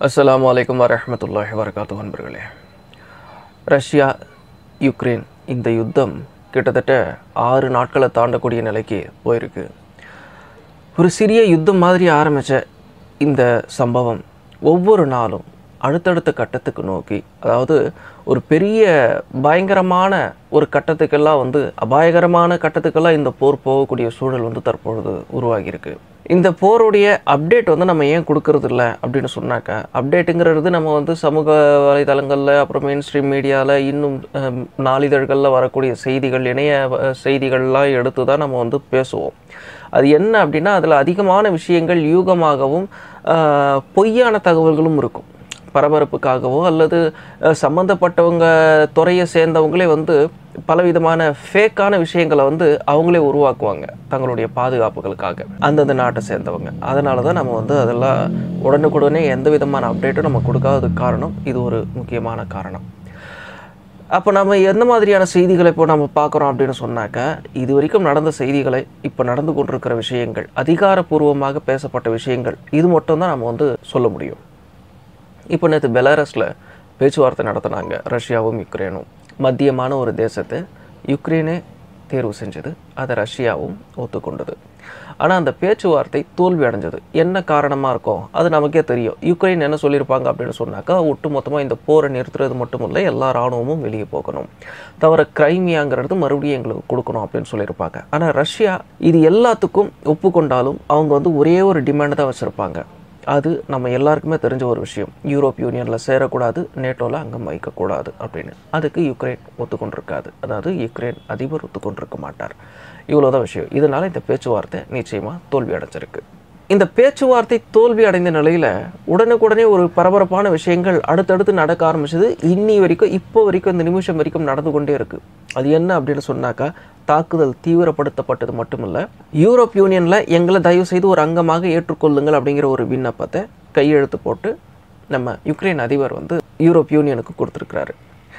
அஸ்ஸலாமு அலைக்கும் வரஹ்மத்துல்லாஹி வரகாத்து நண்பர்களே ரஷ்யா யுக்ரைன் இந்த யுத்தம் கிட்டத்தட்ட ஆறு நாட்களை தாண்டக்கூடிய நிலைக்கு போயிருக்கு ஒரு சிறிய யுத்தம் மாதிரி ஆரம்பித்த இந்த சம்பவம் ஒவ்வொரு நாளும் அடுத்தடுத்த கட்டத்துக்கு நோக்கி அதாவது ஒரு பெரிய பயங்கரமான ஒரு கட்டத்துக்கெல்லாம் வந்து அபாயகரமான கட்டத்துக்கெல்லாம் இந்த போர் போகக்கூடிய சூழல் வந்து தற்பொழுது உருவாகியிருக்கு இந்த போருடைய அப்டேட் வந்து நம்ம ஏன் கொடுக்கறது இல்லை அப்படின்னு சொன்னாக்கா அப்டேட்டுங்கிறது நம்ம வந்து சமூக வலைதளங்களில் அப்புறம் மெயின் ஸ்ட்ரீம் மீடியாவில் இன்னும் அஹ், நாளிதழ்களில் வரக்கூடிய செய்திகள் இணைய அஹ், செய்திகள்லாம் எடுத்து தான் நம்ம வந்து பேசுவோம் அது என்ன அப்படின்னா அதில் அதிகமான விஷயங்கள் யூகமாகவும் ஆஹ், பொய்யான தகவல்களும் இருக்கும் பரபரப்புக்காகவோ அல்லது அஹ், சம்மந்தப்பட்டவங்க துறையை சேர்ந்தவங்களே வந்து பலவிதமான ஃபேக்கான விஷயங்களை வந்து அவங்களே உருவாக்குவாங்க தங்களுடைய பாதுகாப்புகளுக்காக அந்தந்த நாட்டை சேர்ந்தவங்க அதனால தான் நம்ம வந்து அதெல்லாம் உடனுக்குடனே எந்த விதமான அப்டேட்டும் நம்ம கொடுக்காததுக்கு காரணம் இது ஒரு முக்கியமான காரணம் அப்போ நம்ம எந்த மாதிரியான செய்திகளை இப்போ நம்ம பார்க்குறோம் அப்படின்னு சொன்னாக்கா இது வரைக்கும் நடந்த செய்திகளை இப்போ நடந்து கொண்டிருக்கிற விஷயங்கள் அதிகாரப்பூர்வமாக பேசப்பட்ட விஷயங்கள் இது மட்டும் தான் நம்ம வந்து சொல்ல முடியும் இப்போ நேற்று பெலாரஸில் பேச்சுவார்த்தை நடத்தினாங்க ரஷ்யாவும் யுக்ரைனும் மத்தியமான ஒரு தேசத்தை யுக்ரைனே தேர்வு செஞ்சது அதை ரஷ்யாவும் ஒத்துக்கொண்டது ஆனால் அந்த பேச்சுவார்த்தை தோல்வி அடைஞ்சது என்ன காரணமாக இருக்கும் அது நமக்கே தெரியும் யுக்ரைன் என்ன சொல்லியிருப்பாங்க அப்படின்னு சொன்னாக்கா ஒட்டுமொத்தமாக இந்த போரை நிறுத்துறது மட்டும் இல்லை எல்லா இராணுவமும் வெளியே போகணும் தவிர கிரைமியாங்கிறது மறுபடியும் எங்களுக்கு கொடுக்கணும் அப்படின்னு சொல்லியிருப்பாங்க ஆனால் ரஷ்யா இது எல்லாத்துக்கும் ஒப்புக்கொண்டாலும் அவங்க வந்து ஒரே ஒரு டிமாண்ட் தான் வச்சுருப்பாங்க அது நம்ம எல்லாருக்குமே தெரிஞ்ச ஒரு விஷயம் யூரோப் யூனியனில் சேரக்கூடாது நேட்டோவில் அங்கம் வைக்கக்கூடாது அப்படின்னு அதுக்கு யுக்ரைன் ஒத்துக்கொண்டிருக்காது அதாவது யுக்ரைன் அதிபர் ஒத்துக்கொண்டிருக்க மாட்டார் இவ்வளோதான் விஷயம் இதனால் இந்த பேச்சுவார்த்தை நிச்சயமாக தோல்வி அடைஞ்சிருக்கு இந்த பேச்சுவார்த்தை தோல்வி அடைந்த நிலையில் உடனுக்குடனே ஒரு பரபரப்பான விஷயங்கள் அடுத்தடுத்து நடக்க ஆரம்பிச்சது இன்னி வரைக்கும் இப்போ வரைக்கும் இந்த நிமிஷம் வரைக்கும் நடந்து கொண்டே இருக்குது அது என்ன அப்படின்னு சொன்னாக்கா தாக்குதல் தீவிரப்படுத்தப்பட்டது மட்டுமல்ல யூரோப் யூனியனில் எங்களை தயவு செய்து ஒரு அங்கமாக ஏற்றுக்கொள்ளுங்கள் அப்படிங்கிற ஒரு விண்ணப்பத்தை கையெழுத்து போட்டு நம்ம யுக்ரைன் அதிபர் வந்து யூரோப் யூனியனுக்கு கொடுத்துருக்கிறாரு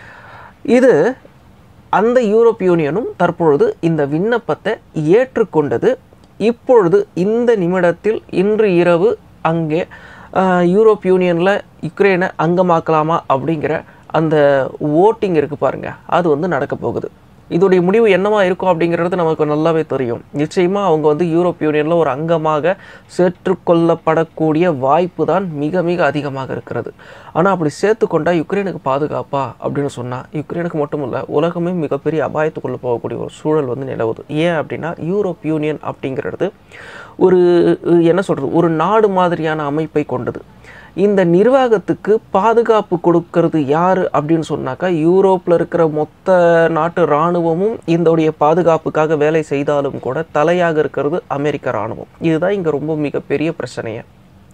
இது அந்த யூரோப் யூனியனும் தற்பொழுது இந்த விண்ணப்பத்தை ஏற்றுக்கொண்டது இப்பொழுது இந்த நிமிடத்தில் இன்று இரவு அங்கே ஆஹ், யூரோப் யூனியனில் யுக்ரைனை அங்கமாக்கலாமா அப்படிங்கிற அந்த ஓட்டிங் இருக்குது பாருங்க அது வந்து நடக்க போகுது இதோடைய முடிவு என்னவா இருக்கும் அப்படிங்கிறது நமக்கு நல்லாவே தெரியும் நிச்சயமாக அவங்க வந்து யூரோப் யூனியனில் ஒரு அங்கமாக சேர்த்துக்கொள்ளப்படக்கூடிய வாய்ப்பு தான் மிக மிக அதிகமாக இருக்கிறது ஆனால் அப்படி சேர்த்துக்கொண்டா யுக்ரைனுக்கு பாதுகாப்பா அப்படின்னு சொன்னால் யுக்ரைனுக்கு மட்டும் இல்லை உலகமே மிகப்பெரிய அபாயத்துக்குள்ளே போகக்கூடிய ஒரு சூழல் வந்து நிலவுது ஏன் அப்படின்னா யூரோப் யூனியன் அப்படிங்கிறது ஒரு என்ன சொல்கிறது ஒரு நாடு மாதிரியான அமைப்பை கொண்டது இந்த நிர்வாகத்துக்கு பாதுகாப்பு கொடுக்கறது யார் அப்படின்னு சொன்னாக்கா யூரோப்பில் இருக்கிற மொத்த நாட்டு இராணுவமும் இதோடைய பாதுகாப்புக்காக வேலை செய்தாலும் கூட தலையாக இருக்கிறது அமெரிக்க இராணுவம் இதுதான் இங்கே ரொம்ப மிகப்பெரிய பிரச்சனையே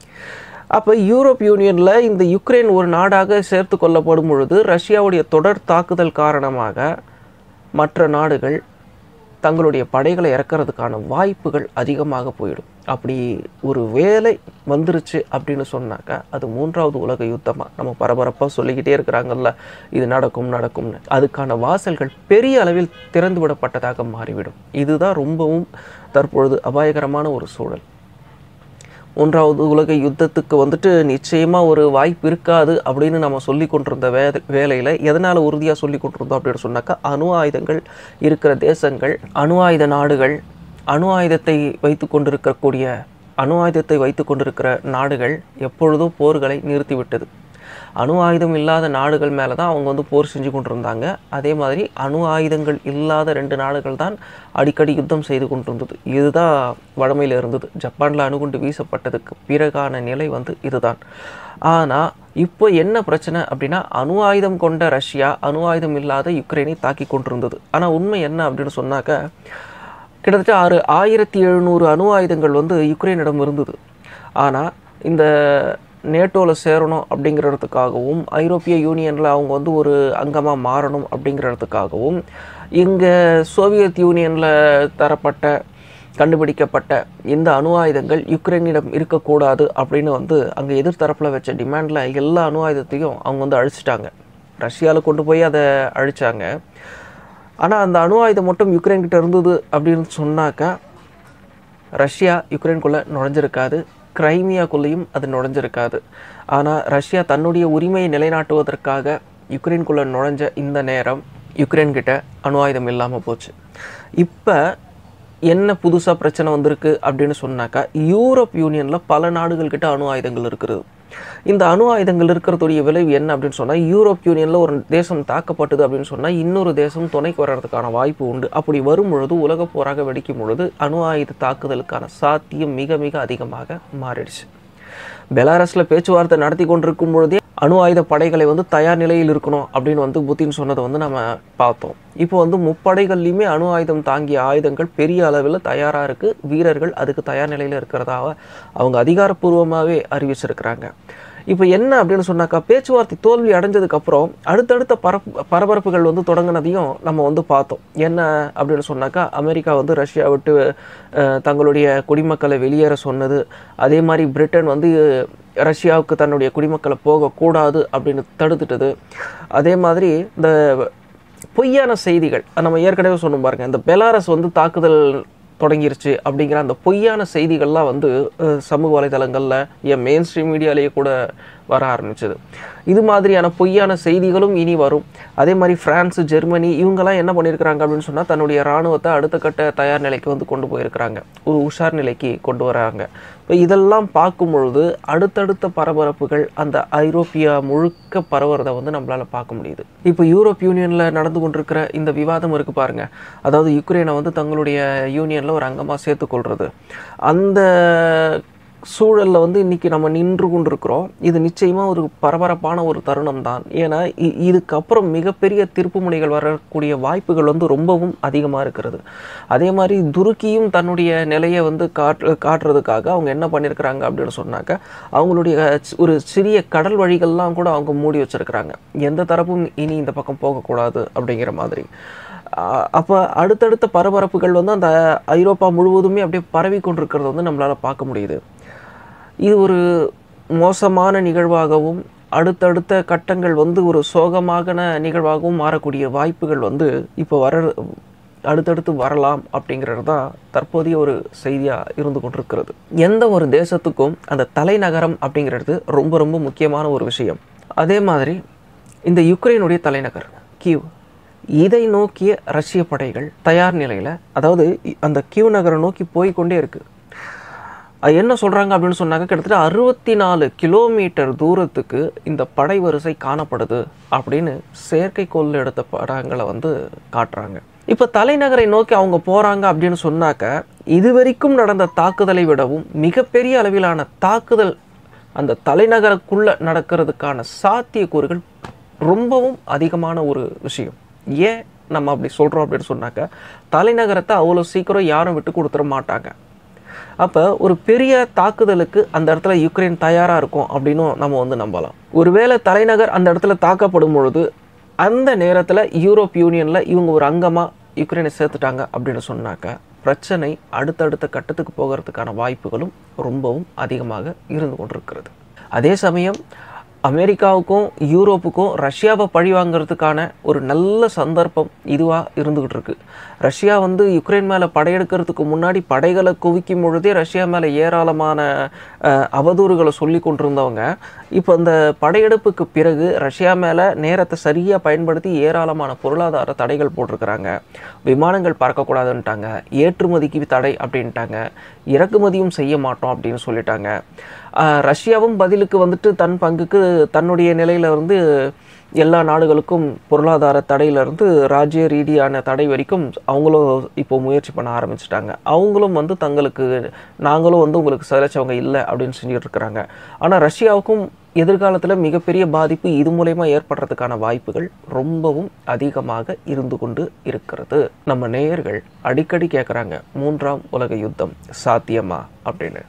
அப்போ யூரோப் யூனியனில் இந்த யுக்ரைன் ஒரு நாடாக சேர்த்து கொள்ளப்படும் பொழுது ரஷ்யாவுடைய தொடர் தாக்குதல் காரணமாக மற்ற நாடுகள் தங்களுடைய படைகளை இறக்கிறதுக்கான வாய்ப்புகள் அதிகமாக போயிடும் அப்படி ஒரு வேலை வந்துருச்சு அப்படின்னு சொன்னாக்கா அது மூன்றாவது உலக யுத்தமாக நம்ம பரபரப்பாக சொல்லிக்கிட்டே இருக்கிறாங்கல்ல இது நடக்கும் நடக்கும்னு அதுக்கான வாசல்கள் பெரிய அளவில் திறந்து விடப்பட்டதாக மாறிவிடும் இதுதான் ரொம்பவும் தற்பொழுது அபாயகரமான ஒரு சூழல் மூன்றாவது உலக யுத்தத்துக்கு வந்துட்டு நிச்சயமாக ஒரு வாய்ப்பு இருக்காது அப்படின்னு நம்ம சொல்லி கொண்டிருந்த வே வேலையில் எதனால் உறுதியாக சொல்லி கொண்டிருந்தோம் அப்படின்னு சொன்னாக்கா அணு ஆயுதங்கள் இருக்கிற தேசங்கள் அணு ஆயுத நாடுகள் அணு ஆயுதத்தை வைத்து கொண்டிருக்கக்கூடிய அணு ஆயுதத்தை வைத்து கொண்டிருக்கிற நாடுகள் எப்பொழுதும் போர்களை நிறுத்திவிட்டது அணு ஆயுதம் இல்லாத நாடுகள் மேலே தான் அவங்க வந்து போர் செஞ்சு கொண்டிருந்தாங்க அதே மாதிரி அணு ஆயுதங்கள் இல்லாத ரெண்டு நாடுகள் தான் அடிக்கடி யுத்தம் செய்து கொண்டிருந்தது இதுதான் வழமையில் இருந்தது ஜப்பானில் அணுகுண்டு வீசப்பட்டதுக்கு பிறகான நிலை வந்து இதுதான் ஆனால் இப்போ என்ன பிரச்சனை அப்படின்னா அணு ஆயுதம் கொண்ட ரஷ்யா அணு ஆயுதம் இல்லாத யுக்ரைனை தாக்கி கொண்டிருந்தது ஆனால் உண்மை என்ன அப்படின்னு சொன்னாக்க கிட்டத்தட்ட ஆறு ஆயிரத்தி எழுநூறு அணு ஆயுதங்கள் வந்து யுக்ரைனிடம் இருந்தது ஆனால் இந்த நேட்டோவில் சேரணும் அப்படிங்கிறதுக்காகவும் ஐரோப்பிய யுனியனில் அவங்க வந்து ஒரு அங்கமாக மாறணும் அப்படிங்கிறதுக்காகவும் இங்கே சோவியத் யூனியனில் தரப்பட்ட கண்டுபிடிக்கப்பட்ட இந்த அணு ஆயுதங்கள் யுக்ரைனிடம் இருக்கக்கூடாது அப்படின்னு வந்து அங்கே எதிர்த்தரப்பில் வச்ச டிமாண்டில் எல்லா அணு ஆயுதத்தையும் அவங்க வந்து அழிச்சிட்டாங்க ரஷ்யாவில் கொண்டு போய் அதை அழிச்சாங்க ஆனால் அந்த அணு ஆயுதம் மட்டும் யுக்ரைன் கிட்ட இருந்தது அப்படின்னு சொன்னாக்கா ரஷ்யா யுக்ரைனுக்குள்ளே நுழைஞ்சிருக்காது கிரைமியாக்குள்ளேயும் அது நுழைஞ்சிருக்காது ஆனால் ரஷ்யா தன்னுடைய உரிமையை நிலைநாட்டுவதற்காக யுக்ரைனுக்குள்ளே நுழைஞ்ச இந்த நேரம் யுக்ரைன் கிட்ட அணு ஆயுதம் இல்லாமல் போச்சு இப்போ என்ன புதுசாக பிரச்சனை வந்திருக்கு அப்படின்னு சொன்னாக்கா யூரோப் யூனியனில் பல நாடுகள்கிட்ட அணு ஆயுதங்கள் இருக்கிறது இந்த அணு ஆயுதங்கள் இருக்கிறதுடைய விளைவு என்ன அப்படின்னு சொன்னால் யூரோப் யூனியனில் ஒரு தேசம் தாக்கப்பட்டது அப்படின்னு சொன்னால் இன்னொரு தேசம் துணைக்கு வர்றதுக்கான வாய்ப்பு உண்டு அப்படி வரும் பொழுது உலகப் போராக வெடிக்கும் பொழுது அணு ஆயுத தாக்குதலுக்கான சாத்தியம் மிக மிக அதிகமாக மாறிடுச்சு பெலாரஸில் பேச்சுவார்த்தை நடத்தி கொண்டிருக்கும் பொழுதே அணு ஆயுத படைகளை வந்து தயார் நிலையில் இருக்கணும் அப்படின்னு வந்து புத்தின் சொன்னதை வந்து நம்ம பார்த்தோம் இப்போ வந்து முப்படைகள்லையுமே அணு ஆயுதம் தாங்கிய ஆயுதங்கள் பெரிய அளவில் தயாராக இருக்குது வீரர்கள் அதுக்கு தயார் நிலையில் இருக்கிறதாக அவங்க அதிகாரப்பூர்வமாகவே அறிவிச்சிருக்கிறாங்க இப்போ என்ன அப்படின்னு சொன்னாக்கா பேச்சுவார்த்தை தோல்வி அடைஞ்சதுக்கப்புறம் அடுத்தடுத்த பரப்பு பரபரப்புகள் வந்து தொடங்கினதையும் நம்ம வந்து பார்த்தோம் என்ன அப்படின்னு சொன்னாக்கா அமெரிக்கா வந்து ரஷ்யா விட்டு அஹ், தங்களுடைய குடிமக்களை வெளியேற சொன்னது அதே மாதிரி பிரிட்டன் வந்து ரஷ்யாவுக்கு தன்னுடைய குடிமக்களை போகக்கூடாது அப்படின்னு தடுத்துட்டது அதே மாதிரி இந்த பொய்யான செய்திகள் நம்ம ஏற்கனவே சொன்னோம் பாருங்க இந்த பெலாரஸ் வந்து தாக்குதல் தொடங்கிருச்சு அப்படிங்கிற அந்த பொய்யான செய்திகள்லாம் வந்து அஹ், சமூக வலைதளங்களில் என் மெயின் ஸ்ட்ரீம் மீடியாலேயே கூட வர ஆரம்பிச்சது இது மாதிரியான பொய்யான செய்திகளும் இனி வரும் அதே மாதிரி பிரான்ஸ் ஜெர்மனி இவங்கெல்லாம் என்ன பண்ணியிருக்கிறாங்க அப்படின்னு சொன்னால் தன்னுடைய இராணுவத்தை அடுத்த கட்ட தயார் நிலைக்கு வந்து கொண்டு போயிருக்கிறாங்க ஒரு உஷார் நிலைக்கு கொண்டு வராங்க இப்போ இதெல்லாம் பார்க்கும் பொழுது அடுத்தடுத்த பரபரப்புகள் அந்த ஐரோப்பியா முழுக்க பரவுறதை வந்து நம்மளால் பார்க்க முடியுது இப்போ யூரோப் யூனியனில் நடந்து கொண்டிருக்கிற இந்த விவாதம் இருக்கு பாருங்க அதாவது யுக்ரைனை வந்து தங்களுடைய யூனியனில் ஒரு அங்கமாக சேர்த்துக்கொள்றது அந்த சூழலில் வந்து இன்றைக்கி நம்ம நின்று கொண்டிருக்கிறோம் இது நிச்சயமாக ஒரு பரபரப்பான ஒரு தருணம் தான் ஏன்னா இ- இதுக்கப்புறம் மிகப்பெரிய திருப்பு முனைகள் வரக்கூடிய வாய்ப்புகள் வந்து ரொம்பவும் அதிகமாக இருக்கிறது அதே மாதிரி துருக்கியும் தன்னுடைய நிலையை வந்து காட்டு காட்டுறதுக்காக அவங்க என்ன பண்ணியிருக்கிறாங்க அப்படின்னு சொன்னாக்க அவங்களுடைய சி- ஒரு சிறிய கடல் வழிகள்லாம் கூட அவங்க மூடி வச்சிருக்கிறாங்க எந்த தரப்பும் இனி இந்த பக்கம் போகக்கூடாது அப்படிங்கிற மாதிரி அப்போ அடுத்தடுத்த பரபரப்புகள் வந்து அந்த ஐரோப்பா முழுவதுமே அப்படியே பரவி கொண்டிருக்கிறத வந்து நம்மளால் பார்க்க முடியுது இது ஒரு மோசமான நிகழ்வாகவும் அடுத்தடுத்த கட்டங்கள் வந்து ஒரு சோகமான நிகழ்வாகவும் மாறக்கூடிய வாய்ப்புகள் வந்து இப்போ வர அடுத்தடுத்து வரலாம் அப்படிங்கிறது தான் தற்போதைய ஒரு செய்தியாக இருந்து கொண்டிருக்கிறது எந்த ஒரு தேசத்துக்கும் அந்த தலைநகரம் அப்படிங்கிறது ரொம்ப ரொம்ப முக்கியமான ஒரு விஷயம் அதே மாதிரி இந்த யுக்ரைனுடைய தலைநகர் கீவ் இதை நோக்கிய ரஷ்ய படைகள் தயார் நிலையில் அதாவது இ- அந்த கியூ நகரை நோக்கி போய்க்கொண்டே இருக்கு அது என்ன சொல்கிறாங்க அப்படின்னு சொன்னாக்க கிட்டத்தட்ட அறுபத்தி நாலு கிலோமீட்டர் தூரத்துக்கு இந்த படை வரிசை காணப்படுது அப்படின்னு செயற்கைக்கோள் எடுத்த படங்களை வந்து காட்டுறாங்க இப்போ தலைநகரை நோக்கி அவங்க போகிறாங்க அப்படின்னு சொன்னாக்க இதுவரைக்கும் நடந்த தாக்குதலை விடவும் மிகப்பெரிய அளவிலான தாக்குதல் அந்த தலைநகருக்குள்ள நடக்கிறதுக்கான சாத்தியக்கூறுகள் ரொம்பவும் அதிகமான ஒரு விஷயம் ஏன் நம்ம அப்படி சொல்கிறோம் அப்படின்னு சொன்னாக்க தலைநகரத்தை அவ்வளோ சீக்கிரம் யாரும் விட்டு கொடுத்துட மாட்டாங்க அப்போ ஒரு பெரிய தாக்குதலுக்கு அந்த இடத்துல யுக்ரைன் தயாராக இருக்கும் அப்படின்னும் நம்ம வந்து நம்பலாம் ஒருவேளை தலைநகர் அந்த இடத்துல தாக்கப்படும் பொழுது அந்த நேரத்தில் யூரோப் யூனியனில் இவங்க ஒரு அங்கமாக யுக்ரைனை சேர்த்துட்டாங்க அப்படின்னு சொன்னாக்க பிரச்சனை அடுத்தடுத்த கட்டத்துக்கு போகிறதுக்கான வாய்ப்புகளும் ரொம்பவும் அதிகமாக இருந்து கொண்டிருக்கிறது அதே சமயம் அமெரிக்காவுக்கும் யூரோப்புக்கும் ரஷ்யாவை பழி வாங்குறதுக்கான ஒரு நல்ல சந்தர்ப்பம் இதுவாக இருந்துகிட்டு இருக்கு ரஷ்யா வந்து யுக்ரைன் மேலே படையெடுக்கிறதுக்கு முன்னாடி படைகளை குவிக்கும் பொழுதே ரஷ்யா மேலே ஏராளமான அஹ், அவதூறுகளை சொல்லி கொண்டிருந்தவங்க இப்போ இந்த படையெடுப்புக்கு பிறகு ரஷ்யா மேலே நேரத்தை சரியாக பயன்படுத்தி ஏராளமான பொருளாதார தடைகள் போட்டிருக்கிறாங்க விமானங்கள் பறக்கக்கூடாதுன்ட்டாங்க ஏற்றுமதிக்கு தடை அப்படின்ட்டாங்க இறக்குமதியும் செய்ய மாட்டோம் அப்படின்னு சொல்லிட்டாங்க ஆஹ் ரஷ்யாவும் பதிலுக்கு வந்துட்டு தன் பங்குக்கு தன்னுடைய நிலையில இருந்து எல்லா நாடுகளுக்கும் பொருளாதார தடையிலிருந்து ராஜ்ய ரீதியான தடை வரைக்கும் அவங்களும் இப்போ முயற்சி பண்ண ஆரம்பிச்சிட்டாங்க அவங்களும் வந்து தங்களுக்கு நாங்களும் வந்து உங்களுக்கு சிலைச்சவங்க இல்லை அப்படின்னு செஞ்சுட்டு இருக்கிறாங்க ஆனால் ரஷ்யாவுக்கும் எதிர்காலத்தில் மிகப்பெரிய பாதிப்பு இது மூலயமா ஏற்படுறதுக்கான வாய்ப்புகள் ரொம்பவும் அதிகமாக இருந்து கொண்டு இருக்கிறது நம்ம நேயர்கள் அடிக்கடி கேட்குறாங்க மூன்றாம் உலக யுத்தம் சாத்தியமா அப்படின்னு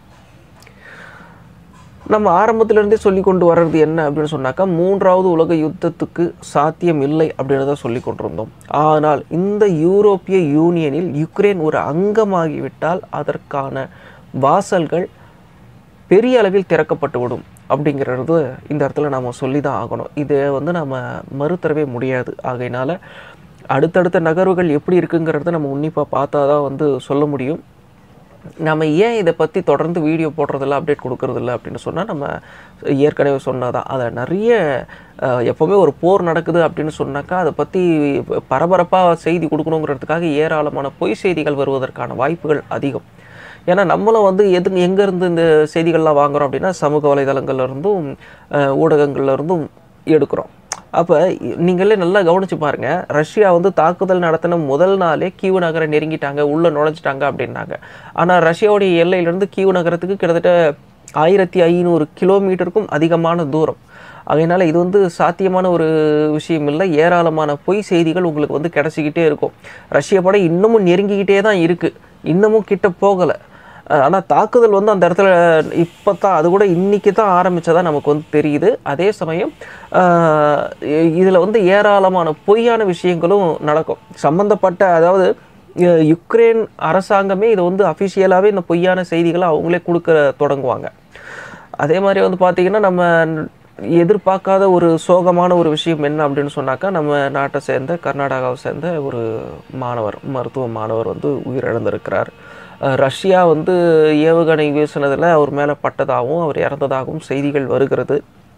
நம்ம ஆரம்பத்திலிருந்தே சொல்லி கொண்டு வர்றது என்ன அப்படின்னு சொன்னாக்கா மூன்றாவது உலக யுத்தத்துக்கு சாத்தியம் இல்லை அப்படின்னு தான் சொல்லி கொண்டிருந்தோம் ஆனால் இந்த யூரோப்பிய யூனியனில் யுக்ரைன் ஒரு அங்கமாகிவிட்டால் அதற்கான வாசல்கள் பெரிய அளவில் திறக்கப்பட்டு விடும் அப்படிங்கிறது இந்த இடத்துல நம்ம சொல்லி தான் ஆகணும் இதை வந்து நம்ம மறுத்தரவே முடியாது ஆகையினால அடுத்தடுத்த நகர்வுகள் எப்படி இருக்குங்கிறத நம்ம உன்னிப்பாக பார்த்தா தான் வந்து சொல்ல முடியும் நம்ம ஏன் இதை பற்றி தொடர்ந்து வீடியோ போடுறதில்ல அப்டேட் கொடுக்கறதில்ல அப்படின்னு சொன்னால் நம்ம ஏற்கனவே சொன்னதான் அதை நிறைய அஹ், எப்போவுமே ஒரு போர் நடக்குது அப்படின்னு சொன்னாக்கா அதை பற்றி பரபரப்பாக செய்தி கொடுக்கணுங்கிறதுக்காக ஏராளமான பொய் செய்திகள் வருவதற்கான வாய்ப்புகள் அதிகம் ஏன்னா நம்மளும் வந்து எது எங்கேருந்து இந்த செய்திகள்லாம் வாங்குறோம் அப்படின்னா சமூக வலைதளங்கள்ல இருந்தும் அஹ், ஊடகங்கள்ல இருந்தும் எடுக்கிறோம் அப்போ நீங்களே நல்லா கவனிச்சு பாருங்க ரஷ்யா வந்து தாக்குதல் நடத்தின முதல் நாளே கீவ் நகரை நெருங்கிட்டாங்க உள்ளே நுழைஞ்சிட்டாங்க அப்படின்னாங்க ஆனால் ரஷ்யாவுடைய எல்லையிலேருந்து கீவ் நகரத்துக்கு கிட்டத்தட்ட ஆயிரத்தி ஐநூறு கிலோமீட்டருக்கும் அதிகமான தூரம் அதனால் இது வந்து சாத்தியமான ஒரு விஷயம் இல்லை ஏராளமான பொய் செய்திகள் உங்களுக்கு வந்து கிடச்சிக்கிட்டே இருக்கும் ரஷ்ய படை இன்னமும் நெருங்கிக்கிட்டே தான் இருக்குது இன்னமும் கிட்ட போகலை ஆனால் தாக்குதல் வந்து அந்த இடத்துல இப்போ தான் அது கூட இன்றைக்கி தான் ஆரம்பித்ததா நமக்கு வந்து தெரியுது அதே சமயம் இதில் வந்து ஏராளமான பொய்யான விஷயங்களும் நடக்கும் சம்மந்தப்பட்ட அதாவது அஹ், யுக்ரைன் அரசாங்கமே இதை வந்து அஃபிஷியலாகவே இந்த பொய்யான செய்திகளை அவங்களே கொடுக்க தொடங்குவாங்க அதே மாதிரி வந்து பார்த்திங்கன்னா நம்ம எதிர்பார்க்காத ஒரு சோகமான ஒரு விஷயம் என்ன அப்படின்னு சொன்னாக்கா நம்ம நாட்டை சேர்ந்த கர்நாடகாவை சேர்ந்த ஒரு மாணவர் மருத்துவ மாணவர் வந்து உயிரிழந்திருக்கிறார் அஹ் ரஷ்யா வந்து ஏவுகணை வீசினதில் அவர் மேலே பட்டதாகவும் அவர் இறந்ததாகவும் செய்திகள் வருகிறது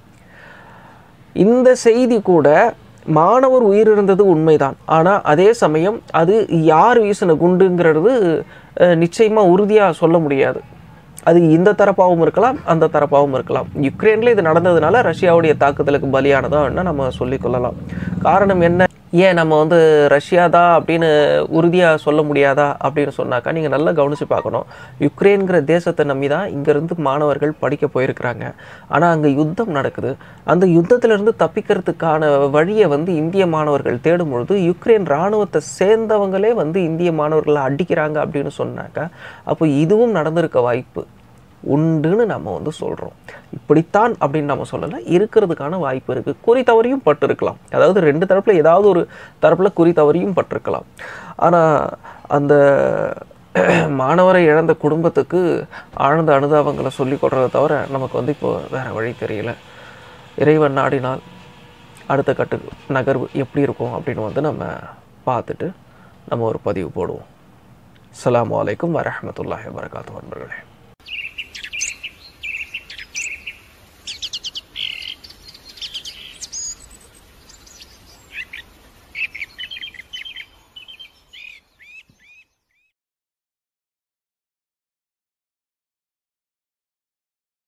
இந்த செய்தி கூட மாணவர் உயிரிழந்தது உண்மைதான் ஆனால் அதே சமயம் அது யார் வீசின குண்டுங்கிறது அஹ், நிச்சயமா உறுதியாக சொல்ல முடியாது அது இந்த தரப்பாகவும் இருக்கலாம் அந்த தரப்பாகவும் இருக்கலாம் யுக்ரைனில் இது நடந்ததுனால ரஷ்யாவுடைய தாக்குதலுக்கு பலியானதா வேணா நம்ம சொல்லிக்கொள்ளலாம் காரணம் என்ன ஏன் நம்ம வந்து ரஷ்யா தான் அப்படின்னு உறுதியாக சொல்ல முடியாதா அப்படின்னு சொன்னாக்கா நீங்கள் நல்லா கவனித்து பார்க்கணும் யுக்ரைன்கிற தேசத்தை நம்பி தான் இங்கேருந்து மாணவர்கள் படிக்க போயிருக்கிறாங்க ஆனால் அங்கே யுத்தம் நடக்குது அந்த யுத்தத்திலிருந்து தப்பிக்கிறதுக்கான வழியை வந்து இந்திய மாணவர்கள் தேடும் பொழுது யுக்ரைன் இராணுவத்தை சேர்ந்தவங்களே வந்து இந்திய மாணவர்களை அடிக்கிறாங்க அப்படின்னு சொன்னாக்கா அப்போ இதுவும் நடந்திருக்க வாய்ப்பு உண்டுன்னு நம்ம வந்து சொல்கிறோம் இப்படித்தான் அப்படின்னு நம்ம சொல்லலை இருக்கிறதுக்கான வாய்ப்பு இருக்குது குறி தவறியும் பட்டிருக்கலாம் அதாவது ரெண்டு தரப்பில் ஏதாவது ஒரு தரப்பில் குறி தவறியும் பட்டிருக்கலாம் ஆனால் அந்த மாணவரை இழந்த குடும்பத்துக்கு ஆழ்ந்த அனுதாபங்களை சொல்லிக் கொடுறத தவிர நமக்கு வந்து இப்போ வேறு வழி தெரியல இறைவன் நாடினால் அடுத்த கட்டு நகர்வு எப்படி இருக்கும் அப்படின்னு வந்து நம்ம பார்த்துட்டு நம்ம ஒரு பதிவு போடுவோம் அஸ்ஸலாமு அலைக்கும் வரஹ்மத்துல்லாஹி வபரகாத்துஹு நண்பர்களே